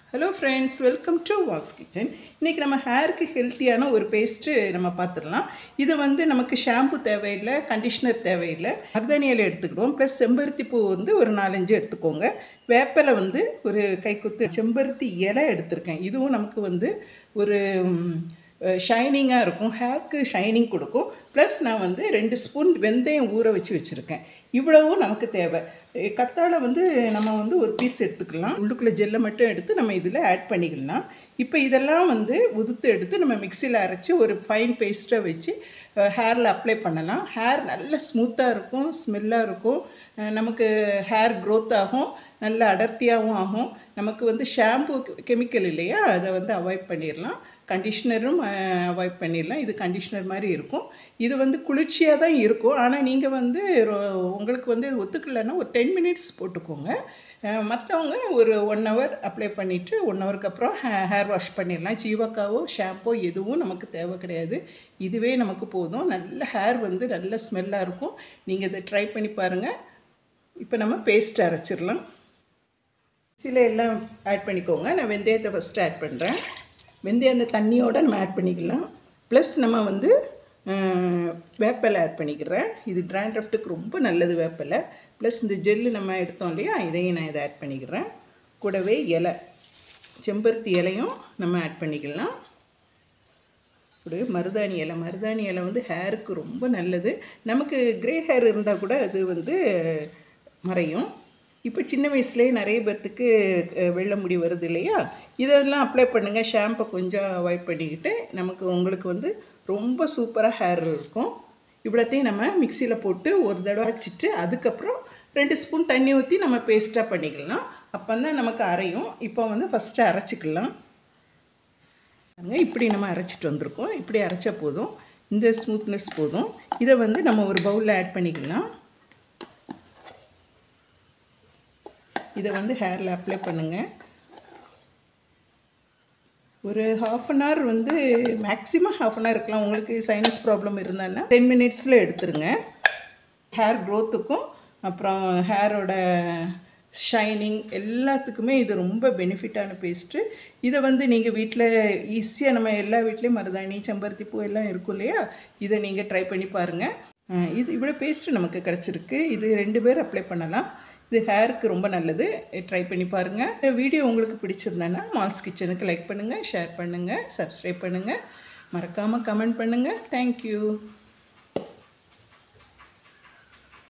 hello friends welcome to Vox kitchen இன்றைக்கி நம்ம ஹேருக்கு ஹெல்த்தியான ஒரு பேஸ்ட்டு நம்ம பார்த்துடலாம் இது வந்து நமக்கு ஷாம்பு தேவையில்லை கண்டிஷ்னர் தேவையில்லை மருதாணியில் எடுத்துக்கிறோம் ப்ளஸ் செம்பருத்தி பூ வந்து ஒரு நாலஞ்சு எடுத்துக்கோங்க வேப்பிலை வந்து ஒரு கைக்குத்து செம்பருத்தி இலை எடுத்திருக்கேன் இதுவும் நமக்கு வந்து ஒரு ஷைனிங்காக இருக்கும் ஹேர்க்கு ஷைனிங் கொடுக்கும் ப்ளஸ் நான் வந்து ரெண்டு ஸ்பூன் வெந்தயம் ஊற வச்சு வச்சுருக்கேன் இவ்வளவும் நமக்கு தேவை எ, கத்தாழை வந்து நம்ம வந்து ஒரு பீஸ் எடுத்துக்கலாம் உள்ளுக்குள்ளே ஜெல்லை மட்டும் எடுத்து நம்ம இதில் ஆட் பண்ணிக்கலாம் இப்போ இதெல்லாம் வந்து உதுத்து எடுத்து நம்ம மிக்சியில் அரைச்சி ஒரு ஃபைன் பேஸ்ட்டாக வச்சு ஹேரில் அப்ளை பண்ணலாம் ஹேர் நல்ல ஸ்மூத்தாக இருக்கும் ஸ்மெல்லாக இருக்கும் அஹ், நமக்கு ஹேர் க்ரோத் ஆகும் நல்ல அடர்த்தியாகவும் ஆகும் நமக்கு வந்து ஷாம்பு கெமிக்கல் இல்லையா அதை வந்து அவாய்ட் பண்ணிடலாம் கண்டிஷ்னரும் அவாய்ட் பண்ணிடலாம் இது கண்டிஷ்னர் மாதிரி இருக்கும் இது வந்து குளிர்ச்சியாக தான் இருக்கும் ஆனால் நீங்கள் வந்து ரொ- உங்களுக்கு வந்து ஒத்துக்கலைன்னா ஒரு டென் மினிட்ஸ் போட்டுக்கோங்க மற்றவங்க ஒரு ஒன் ஹவர் அப்ளை பண்ணிவிட்டு ஒன் ஹவருக்கு அப்புறம் ஹேர் வாஷ் பண்ணிடலாம் ஜீவக்காவோ ஷாம்போ எதுவும் நமக்கு தேவை கிடையாது இதுவே நமக்கு போதும் நல்ல ஹேர் வந்து நல்ல ஸ்மெல்லாக இருக்கும் நீங்கள் இதை ட்ரை பண்ணி பாருங்கள் இப்போ நம்ம பேஸ்ட் அரைச்சிடலாம் சில எல்லாம் ஆட் பண்ணிக்கோங்க நான் வெந்தயத்தை ஃபஸ்ட்டு ஆட் பண்ணுறேன் வெந்தயம் அந்த தண்ணியோட நம்ம ஆட் பண்ணிக்கலாம் ப்ளஸ் நம்ம வந்து அஹ், வேப்பிலை ஆட் பண்ணிக்கிறேன் இது ட்ராண்ட்ரஃப்ட்டுக்கு ரொம்ப நல்லது வேப்பிலை ப்ளஸ் இந்த ஜெல்லு நம்ம எடுத்தோம் இல்லையா இதையும் நான் இதை ஆட் பண்ணிக்கிறேன் கூடவே இலை செம்பருத்தி இலையும் நம்ம ஆட் பண்ணிக்கலாம் ஒரு மருதாணி இலை மருதாணி இலை வந்து ஹேருக்கு ரொம்ப நல்லது நமக்கு கிரே ஹேர் இருந்தால் கூட அது வந்து மறையும் இப்போ சின்ன வயசுலேயே நிறைய பேர்த்துக்கு அஹ், வெள்ளை முடி வருது இல்லையா இதெல்லாம் அப்ளை பண்ணுங்கள் ஷாம்பை கொஞ்சம் அவாய்ட் பண்ணிக்கிட்டு நமக்கு உங்களுக்கு வந்து ரொம்ப சூப்பராக ஹேர் இருக்கும் இவ்வளோத்தையும் நம்ம மிக்சியில் போட்டு ஒரு தடவை அரைச்சிட்டு அதுக்கப்புறம் ரெண்டு ஸ்பூன் தண்ணி ஊற்றி நம்ம பேஸ்ட்டாக பண்ணிக்கலாம் அப்போ தான் நமக்கு அரையும் இப்போ வந்து ஃபஸ்ட்டு அரைச்சிக்கலாம் பாருங்க இப்படி நம்ம அரைச்சிட்டு வந்திருக்கோம் இப்படி அரைச்சா போதும் இந்த ஸ்மூத்னஸ் போதும் இதை வந்து நம்ம ஒரு பவுலில் ஆட் பண்ணிக்கலாம் இதை வந்து ஹேரில் அப்ளை பண்ணுங்கள் ஒரு ஹாஃப் அன் ஹவர் வந்து மேக்ஸிமம் ஹாஃப் அன் ஹவர் இருக்கலாம் உங்களுக்கு சைனஸ் ப்ராப்ளம் இருந்தான்னா டென் மினிட்ஸில் எடுத்துருங்க ஹேர் க்ரோத்துக்கும் அப்புறம் ஹேரோட ஷைனிங் எல்லாத்துக்குமே இது ரொம்ப பெனிஃபிட்டான பேஸ்ட்டு இதை வந்து நீங்கள் வீட்டில் ஈஸியாக நம்ம எல்லா வீட்லேயும் மருதாணி செம்பருத்தி பூ எல்லாம் இருக்கும் இல்லையா இதை நீங்கள் ட்ரை பண்ணி பாருங்கள் அஹ் இது இவ்வளோ பேஸ்ட்டு நமக்கு கிடச்சிருக்கு இது ரெண்டு பேர் அப்ளை பண்ணலாம் இது ஹேருக்கு ரொம்ப நல்லது ட்ரை பண்ணி பாருங்கள் இந்த வீடியோ உங்களுக்கு பிடிச்சிருந்தேன்னா மால்ஸ் கிச்சனுக்கு லைக் பண்ணுங்கள் ஷேர் பண்ணுங்கள் சப்ஸ்கிரைப் பண்ணுங்கள் மறக்காமல் கமெண்ட் பண்ணுங்கள் தேங்க்யூ